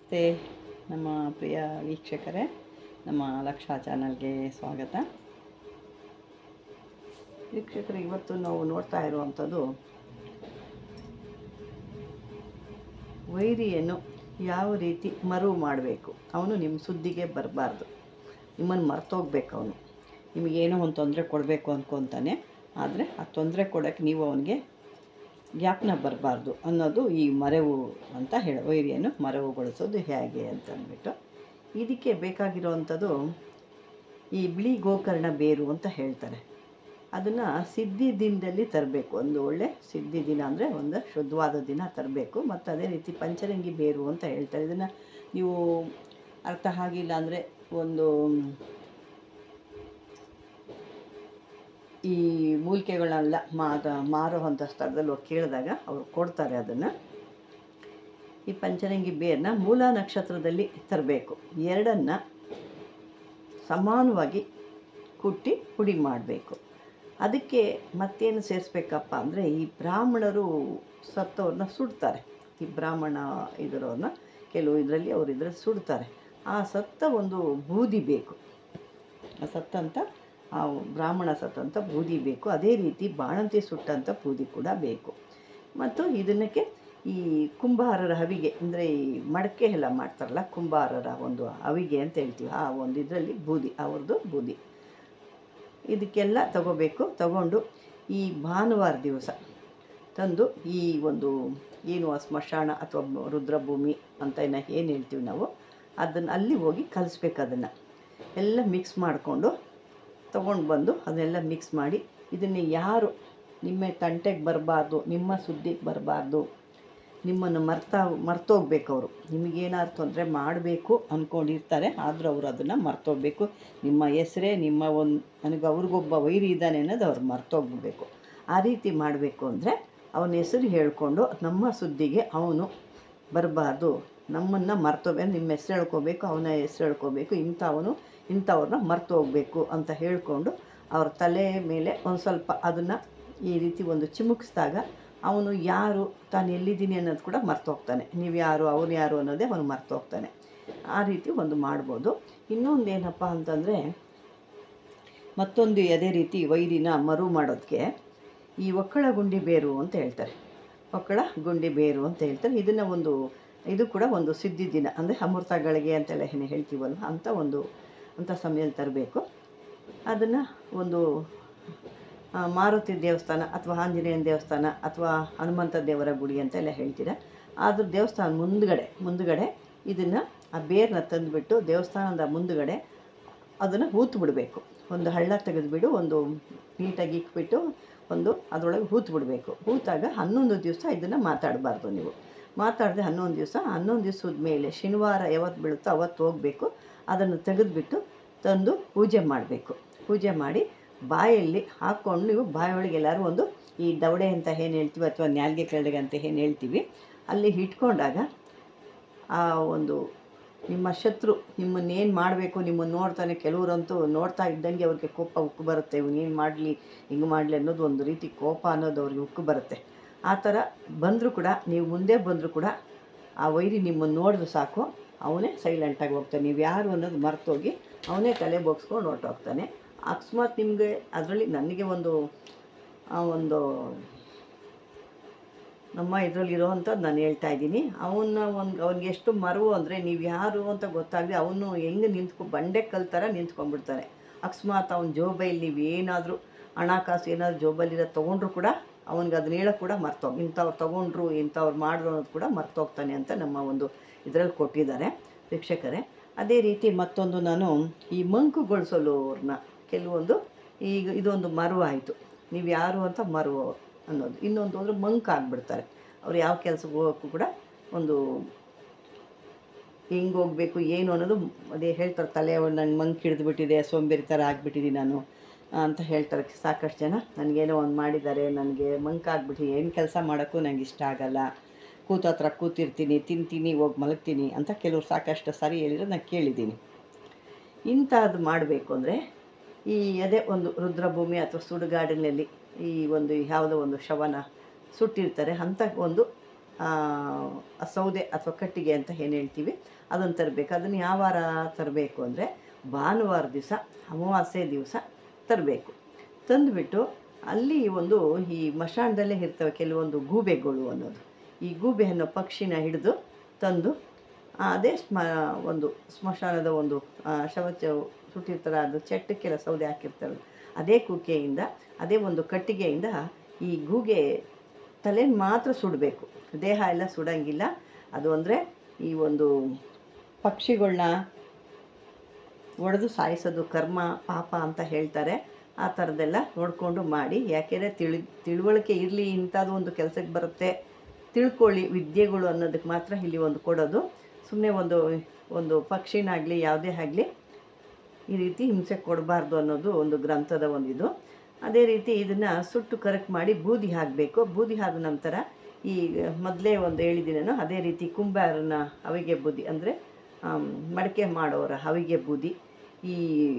ನಮಸ್ತೆ ನಮ್ಮ ಪ್ರಿಯ ವೀಕ್ಷಕರೇ ನಮ್ಮ ಲಕ್ಷ ಚಾನಲ್ಗೆ ಸ್ವಾಗತ ವೀಕ್ಷಕರು ಇವತ್ತು ನಾವು ನೋಡ್ತಾ ಇರುವಂಥದ್ದು ವೈರಿಯನ್ನು ಯಾವ ರೀತಿ ಮರುವು ಮಾಡಬೇಕು ಅವನು ನಿಮ್ಮ ಸುದ್ದಿಗೆ ಬರಬಾರ್ದು ನಿಮ್ಮನ್ನು ಮರ್ತೋಗ್ಬೇಕು ಅವನು ನಿಮಗೇನೋ ಒಂದು ತೊಂದರೆ ಕೊಡಬೇಕು ಅನ್ಕೊತಾನೆ ಆದರೆ ಆ ತೊಂದರೆ ಕೊಡೋಕ್ಕೆ ನೀವು ಅವನಿಗೆ ಜ್ಞಾಪನ ಬರಬಾರ್ದು ಅನ್ನೋದು ಈ ಮರೆವು ಅಂತ ಹೇಳಿ ವೈರಿಯನ್ನು ಮರೆವುಗೊಳಿಸೋದು ಹೇಗೆ ಅಂತ ಅಂದ್ಬಿಟ್ಟು ಇದಕ್ಕೆ ಬೇಕಾಗಿರೋವಂಥದ್ದು ಈ ಬಿಳಿ ಗೋಕರ್ಣ ಬೇರು ಅಂತ ಹೇಳ್ತಾರೆ ಅದನ್ನು ಸಿದ್ಧಿ ದಿನದಲ್ಲಿ ತರಬೇಕು ಒಂದು ಒಳ್ಳೆ ಸಿದ್ಧಿ ದಿನ ಅಂದರೆ ಒಂದು ಶುದ್ಧವಾದ ದಿನ ತರಬೇಕು ಮತ್ತು ಅದೇ ರೀತಿ ಪಂಚರಂಗಿ ಬೇರು ಅಂತ ಹೇಳ್ತಾರೆ ಇದನ್ನು ನೀವು ಅರ್ಥ ಆಗಿಲ್ಲ ಅಂದರೆ ಒಂದು ಈ ಮೂಲಿಕೆಗಳನ್ನೆಲ್ಲ ಮಾದ ಮಾರುವಂಥ ಸ್ಥಳದಲ್ಲಿ ಹೋಗಿ ಕೇಳಿದಾಗ ಅವರು ಕೊಡ್ತಾರೆ ಅದನ್ನು ಈ ಪಂಚರಂಗಿ ಬೇರನ್ನ ಮೂಲ ನಕ್ಷತ್ರದಲ್ಲಿ ತರಬೇಕು ಎರಡನ್ನು ಸಮಾನವಾಗಿ ಕುಟ್ಟಿ ಪುಡಿ ಮಾಡಬೇಕು ಅದಕ್ಕೆ ಮತ್ತೇನು ಸೇರಿಸ್ಬೇಕಪ್ಪ ಅಂದರೆ ಈ ಬ್ರಾಹ್ಮಣರು ಸತ್ತವ್ರನ್ನ ಸುಡ್ತಾರೆ ಈ ಬ್ರಾಹ್ಮಣ ಇದರವ್ರನ್ನ ಕೆಲವು ಇದರಲ್ಲಿ ಅವರು ಇದರಲ್ಲಿ ಸುಡ್ತಾರೆ ಆ ಸತ್ತ ಒಂದು ಬೂದಿ ಬೇಕು ಆ ಸತ್ತಂತ ಆ ಬ್ರಾಹ್ಮಣ ಸತ್ತಂತ ಬೂದಿ ಬೇಕು ಅದೇ ರೀತಿ ಬಾಣಂತಿ ಸುಟ್ಟಂಥ ಬೂದಿ ಕೂಡ ಬೇಕು ಮತ್ತು ಇದನ್ನಕ್ಕೆ ಈ ಕುಂಬಾರರ ಹವಿಗೆ ಅಂದರೆ ಈ ಮಡಕೆ ಎಲ್ಲ ಮಾಡ್ತಾರಲ್ಲ ಕುಂಬಾರರ ಒಂದು ಹವಿಗೆ ಅಂತ ಹೇಳ್ತೀವಿ ಆ ಒಂದು ಇದರಲ್ಲಿ ಬೂದಿ ಅವ್ರದ್ದು ಬೂದಿ ಇದಕ್ಕೆಲ್ಲ ತಗೋಬೇಕು ತಗೊಂಡು ಈ ಭಾನುವಾರ ದಿವಸ ತಂದು ಈ ಒಂದು ಏನು ಆ ಸ್ಮಶಾನ ಅಥವಾ ರುದ್ರಭೂಮಿ ಅಂತ ಏನು ಏನು ಹೇಳ್ತೀವಿ ನಾವು ಅದನ್ನು ಅಲ್ಲಿ ಹೋಗಿ ಕಲಿಸ್ಬೇಕು ಅದನ್ನು ಎಲ್ಲ ಮಿಕ್ಸ್ ಮಾಡಿಕೊಂಡು ತೊಗೊಂಡು ಬಂದು ಅದನ್ನೆಲ್ಲ ಮಿಕ್ಸ್ ಮಾಡಿ ಇದನ್ನು ಯಾರು ನಿಮ್ಮ ತಂಟೆಗೆ ಬರಬಾರ್ದು ನಿಮ್ಮ ಸುದ್ದಿಗೆ ಬರಬಾರ್ದು ನಿಮ್ಮನ್ನು ಮರ್ತಾ ಮರ್ತೋಗ್ಬೇಕು ಅವರು ನಿಮಗೇನಾದ್ರು ತೊಂದರೆ ಮಾಡಬೇಕು ಅಂದ್ಕೊಂಡಿರ್ತಾರೆ ಆದರೂ ಅವರು ಅದನ್ನು ಮರ್ತೋಗ್ಬೇಕು ನಿಮ್ಮ ಹೆಸರೇ ನಿಮ್ಮ ಒಂದು ನನಗೆ ಅವ್ರಿಗೊಬ್ಬ ವೈರಿ ಇದ್ದಾನೆ ಅನ್ನೋದು ಅವ್ರು ಮರ್ತೋಗ್ಬೇಕು ಆ ರೀತಿ ಮಾಡಬೇಕು ಅಂದರೆ ಅವನ ಹೆಸರು ಹೇಳಿಕೊಂಡು ನಮ್ಮ ಸುದ್ದಿಗೆ ಅವನು ಬರಬಾರ್ದು ನಮ್ಮನ್ನು ಮರ್ತೋಗ್ಬೇಕು ನಿಮ್ಮ ಹೆಸರು ಹೇಳ್ಕೋಬೇಕು ಅವನ ಹೆಸರು ಹೇಳ್ಕೋಬೇಕು ಇಂಥವನು ಇಂಥವ್ರನ್ನ ಮರ್ತು ಹೋಗಬೇಕು ಅಂತ ಹೇಳಿಕೊಂಡು ಅವ್ರ ತಲೆ ಮೇಲೆ ಒಂದು ಸ್ವಲ್ಪ ಅದನ್ನು ಈ ರೀತಿ ಒಂದು ಚಿಮುಕಿಸಿದಾಗ ಅವನು ಯಾರು ತಾನು ಎಲ್ಲಿದ್ದೀನಿ ಅನ್ನೋದು ಕೂಡ ಮರ್ತೋಗ್ತಾನೆ ನೀವು ಯಾರು ಅವ್ರು ಯಾರು ಅನ್ನೋದೇ ಅವನು ಮರ್ತೋಗ್ತಾನೆ ಆ ರೀತಿ ಒಂದು ಮಾಡ್ಬೋದು ಇನ್ನೊಂದು ಏನಪ್ಪ ಅಂತಂದರೆ ಮತ್ತೊಂದು ಅದೇ ರೀತಿ ವೈರಿನ ಮರು ಮಾಡೋದಕ್ಕೆ ಈ ಒಕ್ಕಳ ಗುಂಡಿ ಬೇರು ಅಂತ ಹೇಳ್ತಾರೆ ಒಕ್ಕಳ ಗುಂಡಿ ಬೇರು ಅಂತ ಹೇಳ್ತಾರೆ ಇದನ್ನು ಒಂದು ಇದು ಕೂಡ ಒಂದು ಸಿದ್ಧಿ ದಿನ ಅಂದರೆ ಅಮೃತಗಳಿಗೆ ಅಂತೆಲ್ಲ ಏನು ಹೇಳ್ತೀವಲ್ವ ಅಂಥ ಒಂದು ಅಂಥ ಸಮಯದಲ್ಲಿ ತರಬೇಕು ಅದನ್ನು ಒಂದು ಆ, ಮಾರುತಿ ದೇವಸ್ಥಾನ ಅಥವಾ ಆಂಜನೇಯನ ದೇವಸ್ಥಾನ ಅಥವಾ ಹನುಮಂತ ದೇವರ ಗುಡಿ ಅಂತೆಲ್ಲ ಹೇಳ್ತೀರ ಅದ್ರ ದೇವಸ್ಥಾನ ಮುಂದ್ಗಡೆ ಮುಂದ್ಗಡೆ ಇದನ್ನು ಆ ಬೇರನ್ನ ತಂದುಬಿಟ್ಟು ದೇವಸ್ಥಾನದ ಮುಂದ್ಗಡೆ ಅದನ್ನು ಹೂತು ಬಿಡಬೇಕು ಒಂದು ಹಳ್ಳ ತೆಗೆದುಬಿಡು ಒಂದು ನೀಟಾಗಿ ಇಕ್ಬಿಟ್ಟು ಒಂದು ಅದರೊಳಗೆ ಹೂತು ಬಿಡಬೇಕು ಹೂತಾಗ ಹನ್ನೊಂದು ದಿವಸ ಇದನ್ನು ಮಾತಾಡಬಾರ್ದು ನೀವು ಮಾತಾಡದೆ ಹನ್ನೊಂದು ದಿವಸ ಹನ್ನೊಂದು ದಿವಸದ ಮೇಲೆ ಶನಿವಾರ ಯಾವತ್ತು ಬೀಳುತ್ತೋ ಅವತ್ತು ಹೋಗಬೇಕು ಅದನ್ನು ತೆಗೆದುಬಿಟ್ಟು ತಂದು ಪೂಜೆ ಮಾಡಬೇಕು ಪೂಜೆ ಮಾಡಿ ಬಾಯಲ್ಲಿ ಹಾಕ್ಕೊಂಡು ನೀವು ಬಾಯೊಳಗೆ ಎಲ್ಲರೂ ಒಂದು ಈ ದವಡೆ ಅಂತ ಏನು ಹೇಳ್ತೀವಿ ಅಥವಾ ನ್ಯಾಲ್ಗೆ ಕೆಳಗೆ ಅಂತ ಏನು ಹೇಳ್ತೀವಿ ಅಲ್ಲಿ ಇಟ್ಕೊಂಡಾಗ ಆ ಒಂದು ನಿಮ್ಮ ಶತ್ರು ನಿಮ್ಮನ್ನೇನು ಮಾಡಬೇಕು ನಿಮ್ಮನ್ನು ನೋಡ್ತಾನೆ ಕೆಲವರಂತೂ ನೋಡ್ತಾ ಇದ್ದಂಗೆ ಅವ್ರಿಗೆ ಕೋಪ ಉಕ್ಕು ಬರುತ್ತೆ ಇವನೇನು ಮಾಡಲಿ ಹಿಂಗೆ ಮಾಡಲಿ ಅನ್ನೋದು ಒಂದು ರೀತಿ ಕೋಪ ಅನ್ನೋದು ಅವ್ರಿಗೆ ಉಕ್ಕು ಬರುತ್ತೆ ಆ ಥರ ಬಂದರೂ ಕೂಡ ನೀವು ಮುಂದೆ ಬಂದರೂ ಕೂಡ ಆ ವೈರಿ ನಿಮ್ಮನ್ನು ನೋಡಿದ್ರೆ ಸಾಕು ಅವನೇ ಸೈಲೆಂಟಾಗಿ ಹೋಗ್ತಾನೆ ನೀವು ಯಾರು ಅನ್ನೋದು ಮರ್ತೋಗಿ ಅವನೇ ತಲೆ ಬೋಗ್ಸ್ಕೊಂಡು ಹೊರ್ಟೋಗ್ತಾನೆ ಅಕಸ್ಮಾತ್ ನಿಮಗೆ ಅದರಲ್ಲಿ ನನಗೆ ಒಂದು ಆ ಒಂದು ನಮ್ಮ ಇದರಲ್ಲಿ ಇರೋವಂಥದ್ದು ನಾನು ಹೇಳ್ತಾ ಇದ್ದೀನಿ ಅವನ್ನ ಒಂದು ಅವ್ನಿಗೆ ಎಷ್ಟು ಮರವು ಅಂದರೆ ನೀವು ಯಾರು ಅಂತ ಗೊತ್ತಾಗಲಿ ಅವನು ಹೆಂಗೆ ನಿಂತ್ಕೊ ಬಂಡೆ ಕಲ್ತರ ನಿಂತ್ಕೊಂಡ್ಬಿಡ್ತಾನೆ ಅಕಸ್ಮಾತ್ ಅವನ ಜೋಬೈಲಿ ನೀವು ಏನಾದರೂ ಹಣಕಾಸು ಏನಾದರೂ ಜೋಬಲ್ಲಿರೋ ತೊಗೊಂಡ್ರು ಕೂಡ ಅವನಿಗೆ ಅದನ್ನ ಹೇಳೋಕೆ ಕೂಡ ಮರ್ತೋಗಿ ಇಂಥವ್ರು ತೊಗೊಂಡ್ರು ಇಂಥವ್ರು ಮಾಡಿದ್ರು ಅನ್ನೋದು ಕೂಡ ಮರ್ತೋಗ್ತಾನೆ ಅಂತ ನಮ್ಮ ಒಂದು ಇದರಲ್ಲಿ ಕೊಟ್ಟಿದ್ದಾರೆ ವೀಕ್ಷಕರೇ ಅದೇ ರೀತಿ ಮತ್ತೊಂದು ನಾನು ಈ ಮಂಕುಗೊಳಿಸಲು ಅವ್ರನ್ನ ಕೆಲವೊಂದು ಈಗ ಇದೊಂದು ಮರವು ಆಯಿತು ನೀವು ಯಾರು ಅಂತ ಮರವು ಅನ್ನೋದು ಇನ್ನೊಂದು ಅಂದರೆ ಮಂಕ್ ಆಗಿಬಿಡ್ತಾರೆ ಅವ್ರು ಯಾವ ಕೆಲಸಕ್ಕೆ ಹೋಗೋಕ್ಕೂ ಕೂಡ ಒಂದು ಹೆಂಗೆ ಹೋಗಬೇಕು ಏನು ಅನ್ನೋದು ಅದೇ ಹೇಳ್ತಾರೆ ತಲೆ ನಂಗೆ ಮಂಕ್ ಹಿಡಿದ್ಬಿಟ್ಟಿದೆ ಸೋಂಬೇರಿ ಥರ ಆಗಿಬಿಟ್ಟಿದ್ದೀನಿ ನಾನು ಅಂತ ಹೇಳ್ತಾರೆ ಸಾಕಷ್ಟು ಜನ ನನಗೇನೋ ಒಂದು ಮಾಡಿದ್ದಾರೆ ನನಗೆ ಮಂಕ್ ಆಗಿಬಿಟ್ಟು ಏನು ಕೆಲಸ ಮಾಡೋಕ್ಕೂ ನಂಗೆ ಇಷ್ಟ ಆಗಲ್ಲ ಕೂತ ಹತ್ರ ಕೂತಿರ್ತೀನಿ ತಿಂತೀನಿ ಹೋಗಿ ಮಲಗ್ತೀನಿ ಅಂತ ಕೆಲವ್ರು ಸಾಕಷ್ಟು ಸಾರಿ ಹೇಳಿದ್ರೆ ನಾನು ಕೇಳಿದ್ದೀನಿ ಇಂಥದ್ದು ಮಾಡಬೇಕು ಅಂದರೆ ಈ ಅದೇ ಒಂದು ರುದ್ರಭೂಮಿ ಅಥವಾ ಸುಡುಗಾಡಿನಲ್ಲಿ ಈ ಒಂದು ಯಾವುದೋ ಒಂದು ಶವನ ಸುಟ್ಟಿರ್ತಾರೆ ಅಂಥ ಒಂದು ಆ ಸೌದೆ ಅಥವಾ ಕಟ್ಟಿಗೆ ಅಂತ ಏನು ಹೇಳ್ತೀವಿ ಅದನ್ನು ತರಬೇಕು ಅದನ್ನು ಯಾವ ವಾರ ತರಬೇಕು ಅಂದರೆ ಭಾನುವಾರ ದಿವಸ ಅಮಾವಾಸ್ಯೆ ದಿವಸ ತರಬೇಕು ತಂದುಬಿಟ್ಟು ಅಲ್ಲಿ ಒಂದು ಈ ಮಶಾಣದಲ್ಲೇ ಇರ್ತವೆ ಕೆಲವೊಂದು ಗೂಬೆಗಳು ಅನ್ನೋದು ಈ ಗೂಬೆ ಅನ್ನೋ ಪಕ್ಷಿನ ಹಿಡಿದು ತಂದು ಆ, ಅದೇ ಸ್ಮ ಒಂದು ಸ್ಮಶಾನದ ಒಂದು ಆ, ಶವ ಚ- ಸುಟ್ಟಿರ್ತಾರೆ ಅದು ಚಟ್ಟಕ್ಕೆಲ್ಲ ಸೌದೆ ಹಾಕಿರ್ತಾರೆ ಅದೇ ಕುಕ್ಕೆಯಿಂದ ಅದೇ ಒಂದು ಕಟ್ಟಿಗೆಯಿಂದ ಈ ಗೂಗೆ ತಲೆನ ಮಾತ್ರ ಸುಡಬೇಕು ದೇಹ ಎಲ್ಲ ಸುಡಂಗಿಲ್ಲ ಅದು ಅಂದರೆ ಈ ಒಂದು ಪಕ್ಷಿಗಳನ್ನ ಒಡೆದು ಸಾಯಿಸೋದು ಕರ್ಮ ಪಾಪ ಅಂತ ಹೇಳ್ತಾರೆ ಆ ಥರದ್ದೆಲ್ಲ ನೋಡಿಕೊಂಡು ಮಾಡಿ ಯಾಕೆಂದರೆ ತಿಳಿ ತಿಳುವಳಿಕೆ ಇರಲಿ ಇಂಥದ್ದು ಒಂದು ಕೆಲಸಕ್ಕೆ ಬರುತ್ತೆ ತಿಳ್ಕೊಳ್ಳಿ ವಿದ್ಯೆಗಳು ಅನ್ನೋದಕ್ಕೆ ಮಾತ್ರ ಇಲ್ಲಿ ಒಂದು ಕೊಡೋದು ಸುಮ್ಮನೆ ಒಂದು ಒಂದು ಪಕ್ಷಿನಾಗಲಿ ಯಾವುದೇ ಆಗಲಿ ಈ ರೀತಿ ಹಿಂಸೆ ಕೊಡಬಾರ್ದು ಅನ್ನೋದು ಒಂದು ಗ್ರಂಥದ ಒಂದಿದು ಅದೇ ರೀತಿ ಇದನ್ನು ಸುಟ್ಟು ಕರಕ್ ಮಾಡಿ ಬೂದಿ ಹಾಕಬೇಕು ಬೂದಿ ಆದ ನಂತರ ಈ ಮೊದಲೇ ಒಂದು ಹೇಳಿದ್ದೀನೇನೋ ಅದೇ ರೀತಿ ಕುಂಬಾರನ ಹವಿಗೆ ಬೂದಿ ಅಂದರೆ ಮಡಿಕೆ ಮಾಡೋರ ಹವಿಗೆ ಬೂದಿ ಈ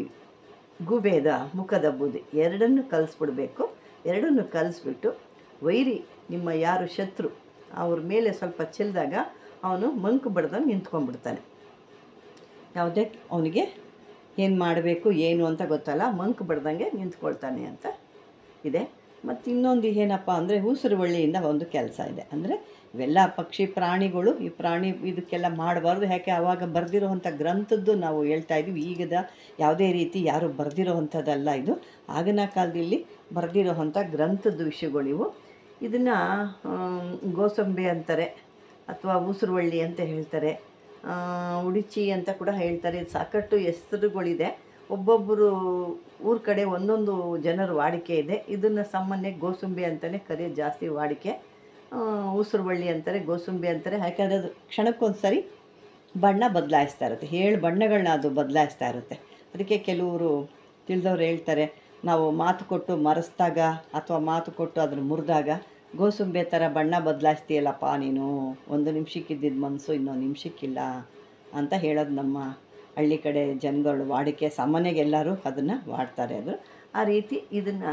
ಗೂಬೇದ ಮುಖದ ಬೂದಿ ಎರಡನ್ನು ಕಲಿಸ್ಬಿಡ್ಬೇಕು ಎರಡನ್ನು ಕಲಿಸ್ಬಿಟ್ಟು ವೈರಿ ನಿಮ್ಮ ಯಾರು ಶತ್ರು ಅವ್ರ ಮೇಲೆ ಸ್ವಲ್ಪ ಚೆಲ್ಲಿದಾಗ ಅವನು ಮಂಕು ಬಡ್ದಂಗೆ ನಿಂತ್ಕೊಂಡ್ಬಿಡ್ತಾನೆ ಯಾವುದೇ ಅವನಿಗೆ ಏನು ಮಾಡಬೇಕು ಏನು ಅಂತ ಗೊತ್ತಲ್ಲ ಮಂಕು ಬಡ್ದಂಗೆ ನಿಂತ್ಕೊಳ್ತಾನೆ ಅಂತ ಇದೆ ಮತ್ತು ಇನ್ನೊಂದು ಏನಪ್ಪ ಅಂದರೆ ಊಸರುವಳ್ಳಿಯಿಂದ ಒಂದು ಕೆಲಸ ಇದೆ ಅಂದರೆ ಇವೆಲ್ಲ ಪಕ್ಷಿ ಪ್ರಾಣಿಗಳು ಈ ಪ್ರಾಣಿ ಇದಕ್ಕೆಲ್ಲ ಮಾಡಬಾರ್ದು ಯಾಕೆ ಆವಾಗ ಬರೆದಿರೋವಂಥ ಗ್ರಂಥದ್ದು ನಾವು ಹೇಳ್ತಾ ಇದ್ದೀವಿ ಈಗದ ಯಾವುದೇ ರೀತಿ ಯಾರು ಬರೆದಿರೋವಂಥದ್ದಲ್ಲ ಇದು ಆಗಿನ ಕಾಲದಲ್ಲಿ ಬರೆದಿರೋವಂಥ ಗ್ರಂಥದ್ದು ವಿಷಯಗಳಿವು ಇದನ್ನು ಗೋಸಂಬೆ ಅಂತಾರೆ ಅಥವಾ ಊಸರುವಳ್ಳಿ ಅಂತ ಹೇಳ್ತಾರೆ ಆ, ಉಡಿಚಿ ಅಂತ ಕೂಡ ಹೇಳ್ತಾರೆ ಇದು ಸಾಕಷ್ಟು ಹೆಸರುಗಳಿದೆ ಒಬ್ಬೊಬ್ಬರು ಊರ ಕಡೆ ಒಂದೊಂದು ಜನರ ವಾಡಿಕೆ ಇದೆ ಇದನ್ನು ಸಾಮಾನ್ಯ ಗೋಸುಂಬೆ ಅಂತಲೇ ಕರೆಯೋದು ಜಾಸ್ತಿ ವಾಡಿಕೆ ಆ, ಊಸರುವಳ್ಳಿ ಅಂತಾರೆ ಗೋಸುಂಬೆ ಅಂತಾರೆ ಯಾಕಂದರೆ ಅದು ಕ್ಷಣಕ್ಕೊಂದು ಸರಿ ಬಣ್ಣ ಬದಲಾಯಿಸ್ತಾ ಇರುತ್ತೆ ಏಳು ಬಣ್ಣಗಳನ್ನ ಅದು ಬದಲಾಯಿಸ್ತಾ ಇರುತ್ತೆ ಅದಕ್ಕೆ ಕೆಲವರು ತಿಳಿದವ್ರು ಹೇಳ್ತಾರೆ ನಾವು ಮಾತು ಕೊಟ್ಟು ಮರೆಸ್ದಾಗ ಅಥವಾ ಮಾತು ಕೊಟ್ಟು ಅದನ್ನು ಮುರಿದಾಗ ಗೋಸುಂಬೆ ಥರ ಬಣ್ಣ ಬದಲಾಯಿಸ್ತೀಯಲ್ಲಪ್ಪ ನೀನು ಒಂದು ನಿಮಿಷಕ್ಕಿದ್ದಿದ್ದು ಮನಸ್ಸು ಇನ್ನೊಂದು ನಿಮಿಷಕ್ಕಿಲ್ಲ ಅಂತ ಹೇಳೋದು ನಮ್ಮ ಹಳ್ಳಿ ಕಡೆ ಜನಗಳು ವಾಡಿಕೆ ಸಾಮಾನ್ಯವಾಗಿ ಎಲ್ಲರೂ ಅದನ್ನು ವಾಡ್ತಾರೆ ಅದು ಆ ರೀತಿ ಇದನ್ನು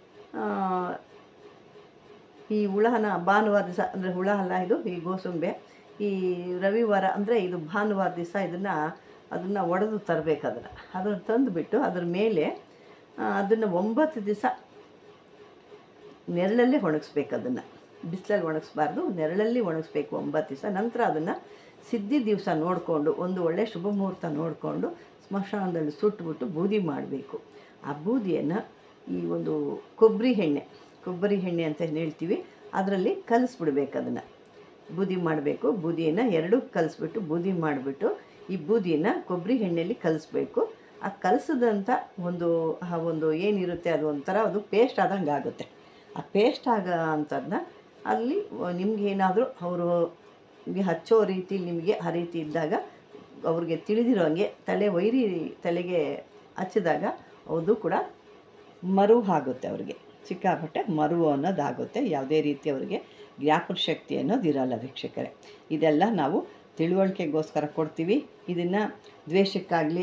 ಈ ಹುಳನ ಭಾನುವಾರ ದಿವಸ ಅಂದರೆ ಹುಳ ಅಲ್ಲ ಇದು ಈ ಗೋಸುಂಬೆ ಈ ರವಿವಾರ ಅಂದರೆ ಇದು ಭಾನುವಾರ ದಿವಸ ಇದನ್ನು ಅದನ್ನು ಒಡೆದು ತರಬೇಕು ಅದನ್ನು ಅದನ್ನು ತಂದುಬಿಟ್ಟು ಅದ್ರ ಮೇಲೆ ಅದನ್ನು ಒಂಬತ್ತು ದಿವಸ ನೆರಳಲ್ಲೇ ಒಣಗಿಸ್ಬೇಕು ಅದನ್ನು ಬಿಸಿಲಲ್ಲಿ ಒಣಗಿಸ್ಬಾರ್ದು ನೆರಳಲ್ಲಿ ಒಣಗಿಸ್ಬೇಕು ಒಂಬತ್ತು ದಿವಸ ನಂತರ ಅದನ್ನು ಸಿದ್ಧಿ ದಿವಸ ನೋಡಿಕೊಂಡು ಒಂದು ಒಳ್ಳೆಯ ಶುಭ ಮುಹೂರ್ತ ನೋಡಿಕೊಂಡು ಸ್ಮಶಾನದಲ್ಲಿ ಸುಟ್ಬಿಟ್ಟು ಬೂದಿ ಮಾಡಬೇಕು ಆ ಬೂದಿಯನ್ನು ಈ ಒಂದು ಕೊಬ್ಬರಿ ಎಣ್ಣೆ ಕೊಬ್ಬರಿ ಎಣ್ಣೆ ಅಂತ ಏನ್ ಹೇಳ್ತೀವಿ ಅದರಲ್ಲಿ ಕಲಿಸ್ಬಿಡ್ಬೇಕು ಅದನ್ನು ಬೂದಿ ಮಾಡಬೇಕು ಬೂದಿಯನ್ನು ಎರಡು ಕಲಿಸ್ಬಿಟ್ಟು ಬೂದಿ ಮಾಡಿಬಿಟ್ಟು ಈ ಬೂದಿಯನ್ನು ಕೊಬ್ಬರಿ ಎಣ್ಣೆಯಲ್ಲಿ ಕಲಿಸ್ಬೇಕು ಆ ಕಲಸಿದಂಥ ಒಂದು ಆ ಒಂದು ಏನಿರುತ್ತೆ ಅದು ಒಂಥರ ಅದು ಪೇಸ್ಟ್ ಆದಂಗೆ ಆಗುತ್ತೆ ಆ ಪೇಸ್ಟ್ ಆಗ ಅಂಥದ್ದನ್ನ ಅಲ್ಲಿ ನಿಮ್ಗೆ ಏನಾದರೂ ಅವರು ನಿಮಗೆ ಹಚ್ಚೋ ರೀತಿ ನಿಮಗೆ ಆ ರೀತಿ ಇದ್ದಾಗ ಅವ್ರಿಗೆ ತಿಳಿದಿರೋ ಹಂಗೆ ತಲೆ ವೈರಿ ತಲೆಗೆ ಹಚ್ಚಿದಾಗ ಅದು ಕೂಡ ಮರು ಆಗುತ್ತೆ ಅವ್ರಿಗೆ ಸಿಕ್ಕಾಪಟ್ಟೆ ಮರು ಅನ್ನೋದಾಗುತ್ತೆ ಯಾವುದೇ ರೀತಿ ಅವರಿಗೆ ಜ್ಞಾಪಕ ಶಕ್ತಿ ಅನ್ನೋದು ಇರಲ್ಲ ವೀಕ್ಷಕರೇ ಇದೆಲ್ಲ ನಾವು ತಿಳುವಳಿಕೆಗೋಸ್ಕರ ಕೊಡ್ತೀವಿ ಇದನ್ನು ದ್ವೇಷಕ್ಕಾಗಲಿ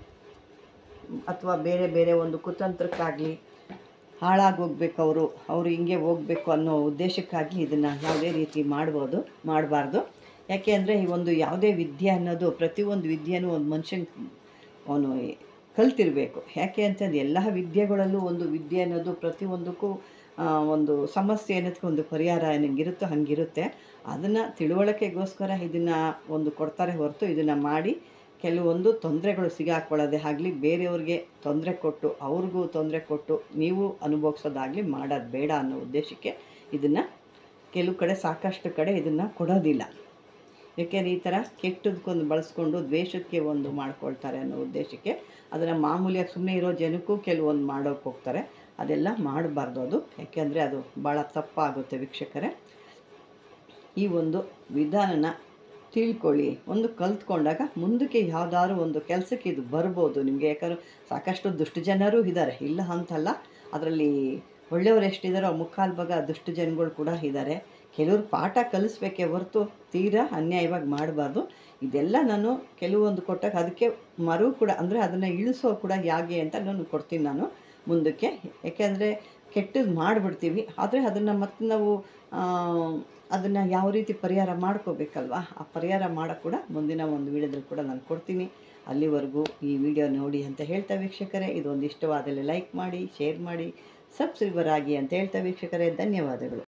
ಅಥವಾ ಬೇರೆ ಬೇರೆ ಒಂದು ಕುತಂತ್ರಕ್ಕಾಗಲಿ ಹಾಳಾಗಿ ಹೋಗ್ಬೇಕು ಅವರು ಅವರು ಹಿಂಗೆ ಹೋಗ್ಬೇಕು ಅನ್ನೋ ಉದ್ದೇಶಕ್ಕಾಗಿ ಇದನ್ನು ಯಾವುದೇ ರೀತಿ ಮಾಡ್ಬೋದು ಮಾಡಬಾರ್ದು ಯಾಕೆ ಅಂದರೆ ಈ ಒಂದು ಯಾವುದೇ ವಿದ್ಯೆ ಅನ್ನೋದು ಪ್ರತಿಯೊಂದು ವಿದ್ಯೆನೂ ಒಂದು ಮನುಷ್ಯನ ಅವನು ಕಲ್ತಿರಬೇಕು ಯಾಕೆ ಅಂತಂದ್ರೆ ಎಲ್ಲ ವಿದ್ಯೆಗಳಲ್ಲೂ ಒಂದು ವಿದ್ಯೆ ಅನ್ನೋದು ಪ್ರತಿಯೊಂದಕ್ಕೂ ಆ, ಒಂದು ಸಮಸ್ಯೆ ಅನ್ನೋದಕ್ಕೆ ಒಂದು ಪರಿಹಾರ ಹೆಂಗಿರುತ್ತೋ ಹಾಗಿರುತ್ತೆ ಅದನ್ನು ತಿಳುವಳಿಕೆಗೋಸ್ಕರ ಇದನ್ನು ಒಂದು ಕೊಡ್ತಾರೆ ಹೊರತು ಇದನ್ನು ಮಾಡಿ ಕೆಲವೊಂದು ತೊಂದರೆಗಳು ಸಿಗಾಕೊಳ್ಳೋದೇ ಆಗಲಿ ಬೇರೆಯವ್ರಿಗೆ ತೊಂದರೆ ಕೊಟ್ಟು ಅವ್ರಿಗೂ ತೊಂದರೆ ಕೊಟ್ಟು ನೀವು ಅನುಭವಿಸೋದಾಗಲಿ ಮಾಡೋದು ಬೇಡ ಅನ್ನೋ ಉದ್ದೇಶಕ್ಕೆ ಇದನ್ನು ಕೆಲವು ಕಡೆ ಸಾಕಷ್ಟು ಕಡೆ ಇದನ್ನು ಕೊಡೋದಿಲ್ಲ ಯಾಕೆಂದರೆ ಈ ಥರ ಕೆಟ್ಟದಕ್ಕೊಂದು ಬಳಸ್ಕೊಂಡು ದ್ವೇಷಕ್ಕೆ ಒಂದು ಮಾಡ್ಕೊಳ್ತಾರೆ ಅನ್ನೋ ಉದ್ದೇಶಕ್ಕೆ ಅದನ್ನು ಮಾಮೂಲಿಯಾಗಿ ಸುಮ್ಮನೆ ಇರೋ ಜನಕ್ಕೂ ಕೆಲವೊಂದು ಮಾಡೋಕ್ಕೆ ಹೋಗ್ತಾರೆ ಅದೆಲ್ಲ ಮಾಡಬಾರ್ದು ಅದು ಯಾಕೆಂದರೆ ಅದು ಭಾಳ ತಪ್ಪಾಗುತ್ತೆ ವೀಕ್ಷಕರೇ ಈ ಒಂದು ವಿಧಾನನ ತಿಳ್ಕೊಳ್ಳಿ ಒಂದು ಕಲ್ತ್ಕೊಂಡಾಗ ಮುಂದಕ್ಕೆ ಯಾವುದಾದ್ರು ಒಂದು ಕೆಲಸಕ್ಕೆ ಇದು ಬರ್ಬೋದು ನಿಮಗೆ ಯಾಕಂದ್ರೆ ಸಾಕಷ್ಟು ದುಷ್ಟ ಜನರು ಇದ್ದಾರೆ ಇಲ್ಲ ಅಂತಲ್ಲ ಅದರಲ್ಲಿ ಒಳ್ಳೆಯವ್ರು ಎಷ್ಟಿದ್ದಾರೋ ಮುಕ್ಕಾಲು ಭಾಗ ದುಷ್ಟ ಜನಗಳು ಕೂಡ ಇದ್ದಾರೆ ಕೆಲವರು ಪಾಠ ಕಲಿಸ್ಬೇಕೇ ಹೊರತು ತೀರಾ ಅನ್ಯಾಯವಾಗಿ ಮಾಡಬಾರ್ದು ಇದೆಲ್ಲ ನಾನು ಕೆಲವೊಂದು ಕೊಟ್ಟಾಗ ಅದಕ್ಕೆ ಮರು ಕೂಡ ಅಂದರೆ ಅದನ್ನು ಇಳಿಸೋ ಕೂಡ ಹೇಗೆ ಅಂತ ನಾನು ಕೊಡ್ತೀನಿ ನಾನು ಮುಂದಕ್ಕೆ ಯಾಕೆಂದರೆ ಕೆಟ್ಟದ್ದು ಮಾಡಿಬಿಡ್ತೀವಿ ಆದರೆ ಅದನ್ನು ಮತ್ತೆ ನಾವು ಅದನ್ನು ಯಾವ ರೀತಿ ಪರಿಹಾರ ಮಾಡ್ಕೋಬೇಕಲ್ವಾ ಆ ಪರಿಹಾರ ಮಾಡೋಕ್ಕೆ ಕೂಡ ಮುಂದಿನ ಒಂದು ವಿಡಿಯೋದಲ್ಲಿ ಕೂಡ ನಾನು ಕೊಡ್ತೀನಿ ಅಲ್ಲಿವರೆಗೂ ಈ ವಿಡಿಯೋ ನೋಡಿ ಅಂತ ಹೇಳ್ತಾ ವೀಕ್ಷಕರೇ ಇದೊಂದು ಇಷ್ಟವಾದಲ್ಲಿ ಲೈಕ್ ಮಾಡಿ ಶೇರ್ ಮಾಡಿ ಸಬ್ಸ್ಕ್ರೈಬರ್ ಆಗಿ ಅಂತ ಹೇಳ್ತಾ ವೀಕ್ಷಕರೇ ಧನ್ಯವಾದಗಳು